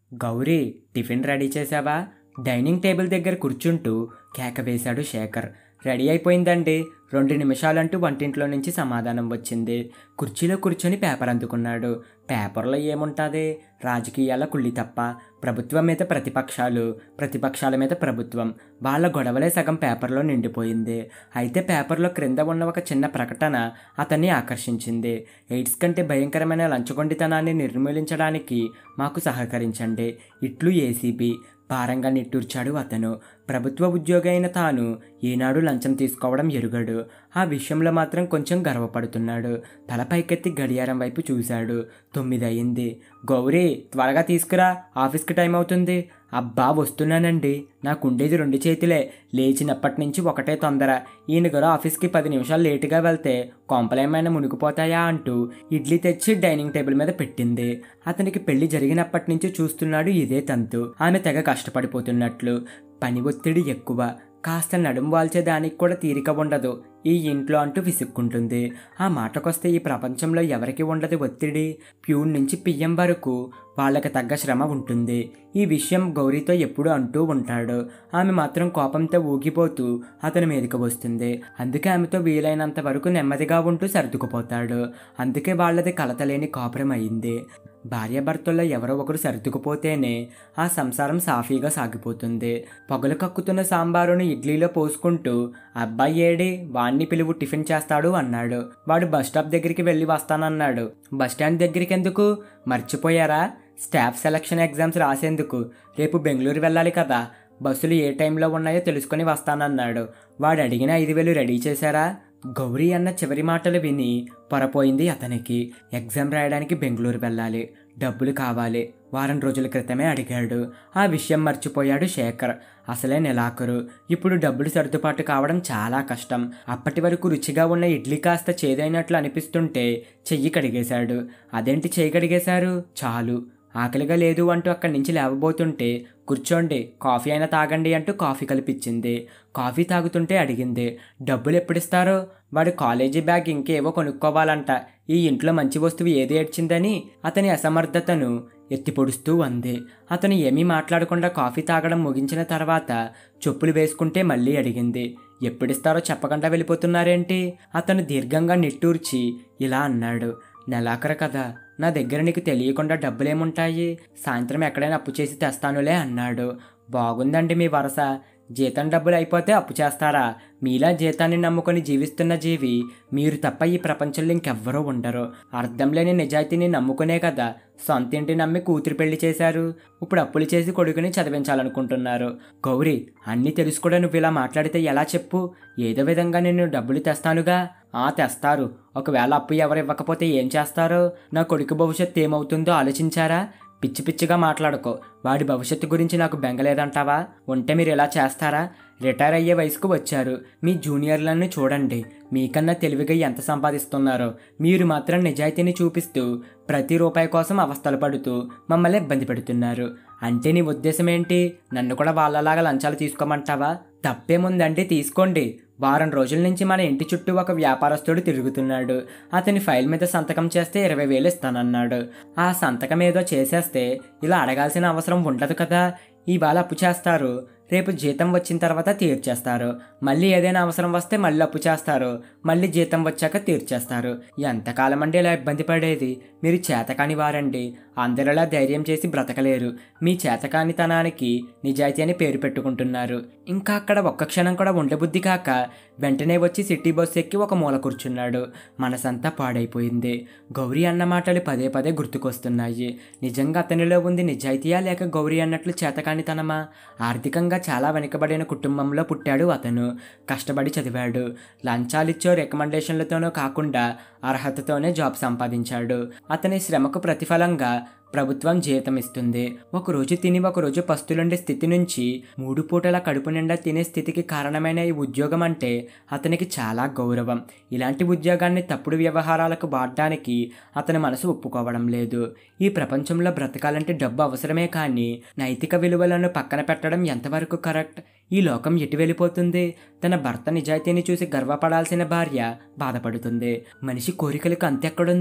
Gauri tiffin ready చేసావా dining table దగ్గర కూర్చుంటూ కేక వేశాడు శేఖర్ రెడీ అయిపోయిందండి రెండు నిమిషాలంటూ వంటింట్లో నుంచి సమాధానం వచ్చింది కుర్చీలో కూర్చొని పేపర్ అందుకున్నాడు పేపర్లో ఏముంటుంది రాజకీయాల కుళ్ళి తప్ప ప్రభుత్వం మీద ప్రతిపక్షాలు ప్రతిపక్షాల మీద ప్రభుత్వం వాళ్ళ గొడవలే సగం పేపర్లో నిండిపోయింది అయితే పేపర్లో క్రింద ఉన్న ఒక చిన్న ప్రకటన అతన్ని ఆకర్షించింది ఎయిడ్స్ కంటే భయంకరమైన లంచగొండితనాన్ని నిర్మూలించడానికి మాకు సహకరించండి ఇట్లు ఏసీబీ భారంగా నిట్టూర్చాడు అతను ప్రభుత్వ ఉద్యోగి అయిన తాను ఈనాడు లంచం తీసుకోవడం ఎరుగడు ఆ విషయంలో మాత్రం కొంచెం గర్వపడుతున్నాడు తల పైకెత్తి గడియారం వైపు చూశాడు తొమ్మిది అయింది గౌరీ త్వరగా తీసుకురా ఆఫీస్కి టైం అవుతుంది అబ్బా వస్తున్నానండి నాకుండేది రెండు చేతులే లేచినప్పటి నుంచి ఒకటే తొందర ఈయన గారు ఆఫీస్కి పది నిమిషాలు లేటుగా వెళ్తే కొంపలేమైనా మునిగిపోతాయా అంటూ ఇడ్లీ తెచ్చి డైనింగ్ టేబుల్ మీద పెట్టింది అతనికి పెళ్లి జరిగినప్పటి నుంచి చూస్తున్నాడు ఇదే తంతు ఆమె తెగ కష్టపడిపోతున్నట్లు పని ఒత్తిడి ఎక్కువ కాస్త నడుం వాల్చే దానికి కూడా తీరిక ఉండదు ఈ ఇంట్లో అంటూ విసుక్కుంటుంది ఆ మాటకొస్తే ఈ ప్రపంచంలో ఎవరికి ఉండదు ఒత్తిడి ప్యూన్ నుంచి పియ్యం వరకు వాళ్ళకి తగ్గ శ్రమ ఉంటుంది ఈ విషయం గౌరీతో ఎప్పుడూ అంటూ ఉంటాడు ఆమె మాత్రం కోపంతో ఊగిపోతూ అతని మీదకి వస్తుంది అందుకే ఆమెతో వీలైనంత వరకు నెమ్మదిగా ఉంటూ సర్దుకుపోతాడు అందుకే వాళ్ళది కలతలేని కాపురం అయింది భార్యాభర్తల్లో ఎవరో ఒకరు సర్దుకుపోతేనే ఆ సంసారం సాఫీగా సాగిపోతుంది పొగలు కక్కుతున్న సాంబారును ఇడ్లీలో పోసుకుంటూ అబ్బాయి ఏడి వాణ్ణి పిలువు టిఫిన్ చేస్తాడు అన్నాడు వాడు బస్ స్టాప్ దగ్గరికి వెళ్ళి వస్తానన్నాడు బస్ స్టాండ్ దగ్గరికి ఎందుకు మర్చిపోయారా స్టాఫ్ సెలక్షన్ ఎగ్జామ్స్ రాసేందుకు రేపు బెంగళూరు వెళ్ళాలి కదా బస్సులు ఏ టైంలో ఉన్నాయో తెలుసుకొని వస్తానన్నాడు వాడు అడిగిన ఐదు వేలు రెడీ చేశారా గౌరీ అన్న చివరి మాటలు విని పొరపోయింది అతనికి ఎగ్జామ్ రాయడానికి బెంగళూరు వెళ్ళాలి డబ్బులు కావాలి వారం రోజుల క్రితమే అడిగాడు ఆ విషయం మర్చిపోయాడు శేఖర్ అసలే నెలాఖరు ఇప్పుడు డబ్బులు సర్దుబాటు కావడం చాలా కష్టం అప్పటి వరకు రుచిగా ఉన్న ఇడ్లీ కాస్త చేదైనట్లు అనిపిస్తుంటే చెయ్యి కడిగేశాడు అదేంటి చెయ్యి కడిగేశారు చాలు ఆకలిగా లేదు అంటూ అక్కడి నుంచి లేవబోతుంటే కూర్చోండి కాఫీ అయినా తాగండి అంటూ కాఫీ కలిపిచ్చింది కాఫీ తాగుతుంటే అడిగింది డబ్బులు ఎప్పుడిస్తారో వాడి కాలేజీ బ్యాగ్ ఇంకేవో కొనుక్కోవాలంట ఈ ఇంట్లో మంచి వస్తువు ఏది ఏడ్చిందని అతని అసమర్థతను ఎత్తి పొడుస్తూ అంది అతను ఏమీ మాట్లాడకుండా కాఫీ తాగడం ముగించిన తర్వాత చెప్పులు వేసుకుంటే మళ్ళీ అడిగింది ఎప్పుడిస్తారో చెప్పకుండా వెళ్ళిపోతున్నారేంటి అతను దీర్ఘంగా నిట్టూర్చి ఇలా అన్నాడు నెలాఖరు కదా నా దగ్గర నీకు తెలియకుండా డబ్బులేముంటాయి సాయంత్రం ఎక్కడైనా అప్పు చేసి తెస్తానులే అన్నాడు బాగుందండి మీ వరస జీతం డబ్బులు అయిపోతే అప్పు చేస్తారా మీలా జీతాన్ని నమ్ముకొని జీవిస్తున్న జీవి మీరు తప్ప ఈ ప్రపంచంలో ఇంకెవ్వరూ ఉండరు అర్థం లేని నిజాయితీని నమ్ముకునే కదా సొంత ఇంటి నమ్మి కూతురు పెళ్లి చేశారు ఇప్పుడు అప్పులు చేసి కొడుకుని చదివించాలనుకుంటున్నారు గౌరీ అన్నీ తెలుసు కూడా నువ్వు ఇలా మాట్లాడితే ఎలా చెప్పు ఏదో విధంగా నేను డబ్బులు తెస్తానుగా ఆ తెస్తారు ఒకవేళ అప్పు ఎవరు ఇవ్వకపోతే ఏం చేస్తారో నా కొడుకు భవిష్యత్తు ఏమవుతుందో ఆలోచించారా పిచ్చి పిచ్చిగా మాట్లాడుకో వాడి భవిష్యత్తు గురించి నాకు బెంగలేదంటావా ఉంటే మీరు ఇలా చేస్తారా రిటైర్ అయ్యే వయసుకు వచ్చారు మీ జూనియర్లను చూడండి మీకన్నా తెలివిగా ఎంత సంపాదిస్తున్నారో మీరు మాత్రం నిజాయితీని చూపిస్తూ ప్రతి రూపాయి కోసం అవస్థలు పడుతూ మమ్మల్ని ఇబ్బంది పెడుతున్నారు అంటే నీ ఉద్దేశం ఏంటి నన్ను కూడా వాళ్ళలాగా లంచాలు తీసుకోమంటావా తప్పేముందంటే తీసుకోండి వారం రోజుల నుంచి మన ఇంటి చుట్టూ ఒక వ్యాపారస్తుడు తిరుగుతున్నాడు అతని ఫైల్ మీద సంతకం చేస్తే ఇరవై వేలు ఇస్తానన్నాడు ఆ సంతకం ఏదో చేసేస్తే ఇలా అడగాల్సిన అవసరం ఉండదు కదా ఇవాళ అప్పు చేస్తారు రేపు జీతం వచ్చిన తర్వాత తీర్చేస్తారు మళ్ళీ ఏదైనా అవసరం వస్తే మళ్ళీ అప్పు చేస్తారు మళ్ళీ జీతం వచ్చాక తీర్చేస్తారు ఎంతకాలం అంటే ఇలా ఇబ్బంది పడేది మీరు చేతకాని వారండి అందరిలా ధైర్యం చేసి బ్రతకలేరు మీ చేతకానితనానికి నిజాయితీ అని పేరు పెట్టుకుంటున్నారు ఇంకా అక్కడ ఒక్క క్షణం కూడా ఉండబుద్ధి కాక వెంటనే వచ్చి సిటీ బస్ ఎక్కి ఒక మూల కూర్చున్నాడు మనసంతా పాడైపోయింది గౌరీ అన్న మాటలు పదే పదే గుర్తుకొస్తున్నాయి నిజంగా అతనిలో ఉంది నిజాయితీయా లేక గౌరీ అన్నట్లు చేతకానితనమా ఆర్థికంగా చాలా వెనుకబడిన కుటుంబంలో పుట్టాడు అతను కష్టపడి చదివాడు లంచాలిచ్చో రికమెండేషన్లతోనో కాకుండా అర్హతతోనే జాబ్ సంపాదించాడు అతని శ్రమకు ప్రతిఫలంగా ప్రభుత్వం జీతం ఇస్తుంది ఒకరోజు తిని ఒకరోజు పస్తులుండే స్థితి నుంచి మూడు పూటల కడుపు నిండా తినే స్థితికి కారణమైన ఈ ఉద్యోగం అంటే అతనికి చాలా గౌరవం ఇలాంటి ఉద్యోగాన్ని తప్పుడు వ్యవహారాలకు వాడడానికి అతని మనసు ఒప్పుకోవడం లేదు ఈ ప్రపంచంలో బ్రతకాలంటే డబ్బు అవసరమే కానీ నైతిక విలువలను పక్కన పెట్టడం ఎంతవరకు కరెక్ట్ ఈ లోకం ఎటు వెళ్ళిపోతుంది తన భర్త నిజాయితీని చూసి గర్వపడాల్సిన భార్య బాధపడుతుంది మనిషి కోరికలకు అంతెక్కడుంది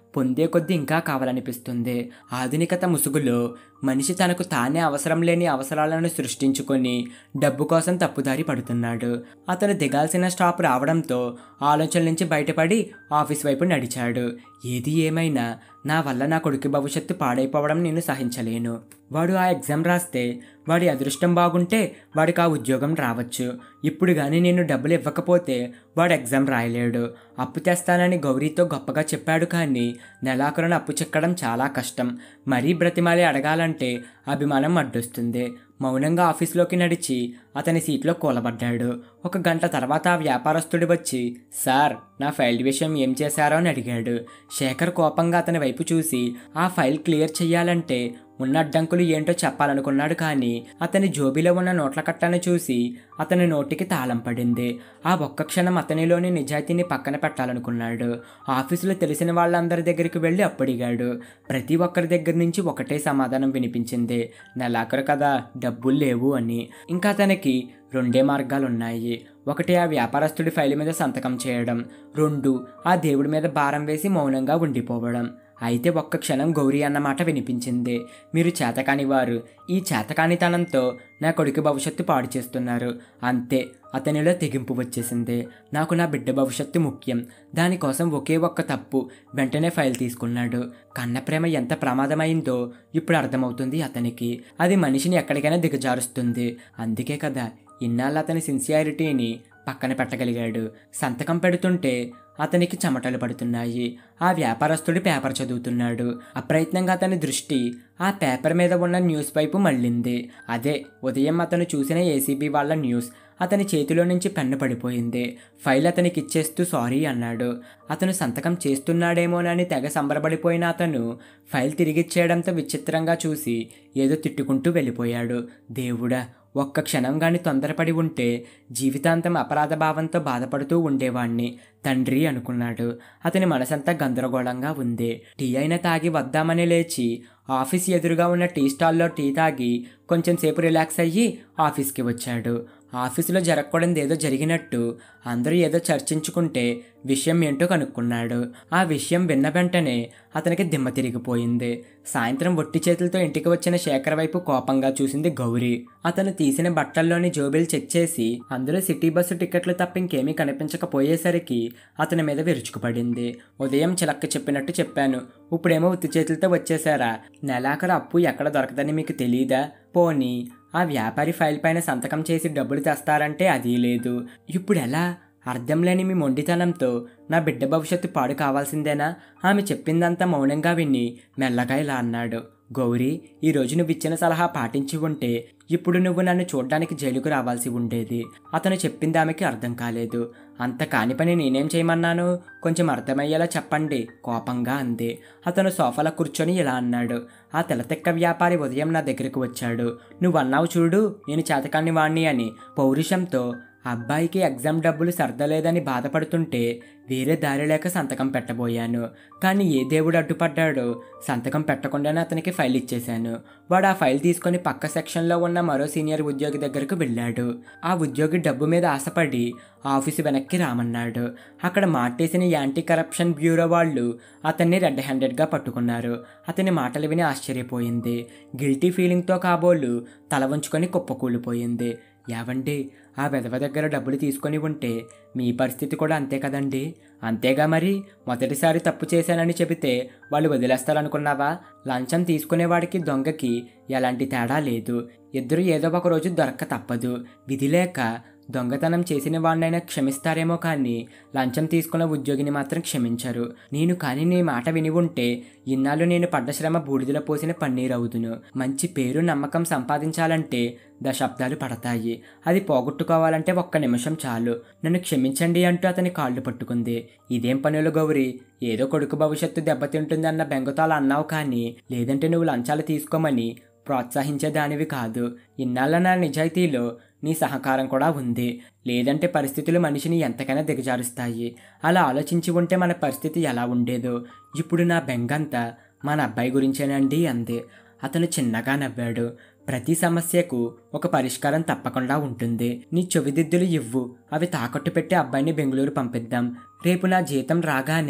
పొందే కొద్దీ ఇంకా కావాలనిపిస్తుంది ఆధునికత ముసుగులో మనిషి తనకు తానే అవసరం లేని అవసరాలను సృష్టించుకొని డబ్బు కోసం తప్పుదారి పడుతున్నాడు అతను దిగాల్సిన స్టాప్ రావడంతో ఆలోచనల నుంచి బయటపడి ఆఫీస్ వైపు నడిచాడు ఏది ఏమైనా నా వల్ల నా కొడుకు భవిష్యత్తు పాడైపోవడం నేను సహించలేను వాడు ఆ ఎగ్జామ్ రాస్తే వాడి అదృష్టం బాగుంటే వాడికి ఆ ఉద్యోగం రావచ్చు ఇప్పుడు కానీ నేను డబ్బులు ఇవ్వకపోతే వాడు ఎగ్జామ్ రాయలేడు అప్పు తెస్తానని గౌరీతో గొప్పగా చెప్పాడు కానీ నెలాఖరున అప్పు చెక్కడం చాలా కష్టం మరీ బ్రతిమాలి అడగాలంటే అభిమానం అడ్డొస్తుంది మౌనంగా ఆఫీస్లోకి నడిచి అతని సీట్లో కూలబడ్డాడు ఒక గంట తర్వాత ఆ వ్యాపారస్తుడు వచ్చి సార్ నా ఫైల్ విషయం ఏం చేశారో అని అడిగాడు శేఖర్ కోపంగా అతని వైపు చూసి ఆ ఫైల్ క్లియర్ చెయ్యాలంటే ఉన్న అడ్డంకులు ఏంటో చెప్పాలనుకున్నాడు కానీ అతని జోబీలో ఉన్న నోట్ల కట్టను చూసి అతని నోటికి తాళం పడింది ఆ ఒక్క క్షణం అతనిలోని నిజాయితీని పక్కన పెట్టాలనుకున్నాడు ఆఫీసులో తెలిసిన వాళ్ళందరి దగ్గరికి వెళ్ళి అప్పడిగాడు ప్రతి ఒక్కరి దగ్గర నుంచి ఒకటే సమాధానం వినిపించింది నెలాఖరు కదా డబ్బులు లేవు అని ఇంకా అతనికి రెండే మార్గాలు ఉన్నాయి ఒకటి ఆ వ్యాపారస్తుడి ఫైల్ మీద సంతకం చేయడం రెండు ఆ దేవుడి మీద భారం వేసి మౌనంగా ఉండిపోవడం అయితే ఒక్క క్షణం గౌరీ అన్నమాట వినిపించింది మీరు చేతకాని వారు ఈ చేతకానితనంతో నా కొడుకు భవిష్యత్తు పాడు చేస్తున్నారు అంతే అతనిలో తెగింపు వచ్చేసింది నాకు నా బిడ్డ భవిష్యత్తు ముఖ్యం దానికోసం ఒకే ఒక్క తప్పు వెంటనే ఫైల్ తీసుకున్నాడు కన్న ప్రేమ ఎంత ప్రమాదమైందో ఇప్పుడు అర్థమవుతుంది అతనికి అది మనిషిని ఎక్కడికైనా దిగజారుస్తుంది అందుకే కదా ఇన్నాళ్ళు అతని సిన్సియారిటీని పక్కన పెట్టగలిగాడు సంతకం పెడుతుంటే అతనికి చెమటలు పడుతున్నాయి ఆ వ్యాపారస్తుడు పేపర్ చదువుతున్నాడు అప్రయత్నంగా అతని దృష్టి ఆ పేపర్ మీద ఉన్న న్యూస్ వైపు మళ్ళింది అదే ఉదయం అతను చూసిన ఏసీబీ వాళ్ళ న్యూస్ అతని చేతిలో నుంచి పెన్ను పడిపోయింది ఫైల్ అతనికి ఇచ్చేస్తూ సారీ అన్నాడు అతను సంతకం చేస్తున్నాడేమోనని తెగ సంబరపడిపోయిన అతను ఫైల్ తిరిగిచ్చేయడంతో విచిత్రంగా చూసి ఏదో తిట్టుకుంటూ వెళ్ళిపోయాడు దేవుడా ఒక్క క్షణం గాని తొందరపడి ఉంటే జీవితాంతం అపరాధ భావంతో బాధపడుతూ ఉండేవాణ్ణి తండ్రి అనుకున్నాడు అతని మనసంతా గందరగోళంగా ఉంది టీ అయినా తాగి వద్దామని లేచి ఆఫీస్ ఎదురుగా ఉన్న టీ స్టాల్లో టీ తాగి కొంచెం సేపు రిలాక్స్ అయ్యి ఆఫీస్కి వచ్చాడు ఆఫీసులో జరగకూడదు ఏదో జరిగినట్టు అందరూ ఏదో చర్చించుకుంటే విషయం ఏంటో కనుక్కున్నాడు ఆ విషయం విన్న వెంటనే అతనికి దిమ్మ తిరిగిపోయింది సాయంత్రం ఒట్టి చేతులతో ఇంటికి వచ్చిన శేఖర్ వైపు కోపంగా చూసింది గౌరీ అతను తీసిన బట్టల్లోని జోబీలు చెక్ చేసి అందులో సిటీ బస్సు టికెట్లు తప్ప ఇంకేమీ కనిపించకపోయేసరికి అతని మీద విరుచుకుపడింది ఉదయం చిలక్క చెప్పినట్టు చెప్పాను ఇప్పుడేమో ఉత్తి చేతులతో వచ్చేసారా నెలాఖరు అప్పు ఎక్కడ దొరకదని మీకు తెలీదా పోనీ ఆ వ్యాపారి ఫైల్ పైన సంతకం చేసి డబ్బులు తెస్తారంటే అది లేదు ఇప్పుడు ఎలా అర్థం లేని మీ మొండితనంతో నా బిడ్డ భవిష్యత్తు పాడు కావాల్సిందేనా ఆమె చెప్పిందంతా మౌనంగా విని మెల్లగా ఇలా అన్నాడు గౌరీ ఈ రోజు నువ్వు ఇచ్చిన సలహా పాటించి ఉంటే ఇప్పుడు నువ్వు నన్ను చూడ్డానికి జైలుకు రావాల్సి ఉండేది అతను చెప్పింది ఆమెకి అర్థం కాలేదు అంత కాని పని నేనేం చేయమన్నాను కొంచెం అర్థమయ్యేలా చెప్పండి కోపంగా అంది అతను సోఫాలో కూర్చొని ఇలా అన్నాడు ఆ తెలతెక్క వ్యాపారి ఉదయం నా దగ్గరికి వచ్చాడు నువ్వు అన్నావు చూడు నేను చేతకాన్ని వాణ్ణి అని పౌరుషంతో అబ్బాయికి ఎగ్జామ్ డబ్బులు సర్దలేదని బాధపడుతుంటే వేరే దారి లేక సంతకం పెట్టబోయాను కానీ ఏ దేవుడు అడ్డుపడ్డాడో సంతకం పెట్టకుండానే అతనికి ఫైల్ ఇచ్చేశాను వాడు ఆ ఫైల్ తీసుకొని పక్క సెక్షన్లో ఉన్న మరో సీనియర్ ఉద్యోగి దగ్గరకు వెళ్ళాడు ఆ ఉద్యోగి డబ్బు మీద ఆశపడి ఆఫీసు వెనక్కి రామన్నాడు అక్కడ మాటేసిన యాంటీ కరప్షన్ బ్యూరో వాళ్ళు అతన్ని రెడ్ హ్యాండెడ్గా పట్టుకున్నారు అతని మాటలు విని ఆశ్చర్యపోయింది గిల్టీ ఫీలింగ్తో కాబోలు తల వంచుకొని కుప్పకూలిపోయింది యావండి ఆ వెధవ దగ్గర డబ్బులు తీసుకొని ఉంటే మీ పరిస్థితి కూడా అంతే కదండి అంతేగా మరి మొదటిసారి తప్పు చేశానని చెబితే వాళ్ళు వదిలేస్తారనుకున్నావా లంచం తీసుకునేవాడికి దొంగకి ఎలాంటి తేడా లేదు ఇద్దరు ఏదో ఒక రోజు దొరక్క తప్పదు విధి లేక దొంగతనం చేసిన వాడినైనా క్షమిస్తారేమో కానీ లంచం తీసుకున్న ఉద్యోగిని మాత్రం క్షమించరు నేను కానీ నీ మాట విని ఉంటే ఇన్నాళ్ళు నేను పడ్డ శ్రమ బూడిదలో పోసిన పన్నీర్ అవుదును మంచి పేరు నమ్మకం సంపాదించాలంటే దశాబ్దాలు పడతాయి అది పోగొట్టుకోవాలంటే ఒక్క నిమిషం చాలు నన్ను క్షమించండి అంటూ అతని కాళ్ళు పట్టుకుంది ఇదేం పనులు గౌరి ఏదో కొడుకు భవిష్యత్తు దెబ్బతింటుంది అన్న బెంగతో అలా అన్నావు కానీ లేదంటే నువ్వు లంచాలు తీసుకోమని ప్రోత్సహించేదానివి కాదు ఇన్నాళ్ళ నా నిజాయితీలో నీ సహకారం కూడా ఉంది లేదంటే పరిస్థితులు మనిషిని ఎంతకైనా దిగజారుస్తాయి అలా ఆలోచించి ఉంటే మన పరిస్థితి ఎలా ఉండేదో ఇప్పుడు నా బెంగంతా మన అబ్బాయి గురించేనండి అంది అతను చిన్నగా నవ్వాడు ప్రతి సమస్యకు ఒక పరిష్కారం తప్పకుండా ఉంటుంది నీ చెవిదిద్దులు ఇవ్వు అవి తాకట్టు పెట్టి అబ్బాయిని బెంగళూరు పంపిద్దాం రేపు నా జీతం రాగానే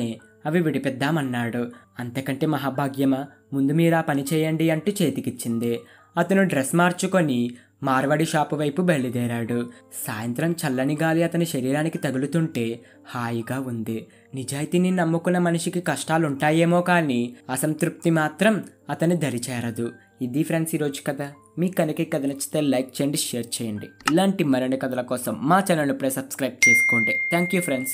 అవి విడిపిద్దామన్నాడు అంతకంటే మహాభాగ్యమా ముందు మీరు ఆ పని చేయండి అంటూ చేతికిచ్చింది అతను డ్రెస్ మార్చుకొని మార్వాడి షాపు వైపు బయలుదేరాడు సాయంత్రం చల్లని గాలి అతని శరీరానికి తగులుతుంటే హాయిగా ఉంది నిజాయితీని నమ్ముకున్న మనిషికి కష్టాలుంటాయేమో కానీ అసంతృప్తి మాత్రం అతని దరిచేరదు ఇది ఫ్రెండ్స్ ఈరోజు కథ మీకు కనుక ఈ కథ నచ్చితే లైక్ చేయండి షేర్ చేయండి ఇలాంటి మరిన్ని కథల కోసం మా ఛానల్ ఇప్పుడే సబ్స్క్రైబ్ చేసుకోండి థ్యాంక్ యూ ఫ్రెండ్స్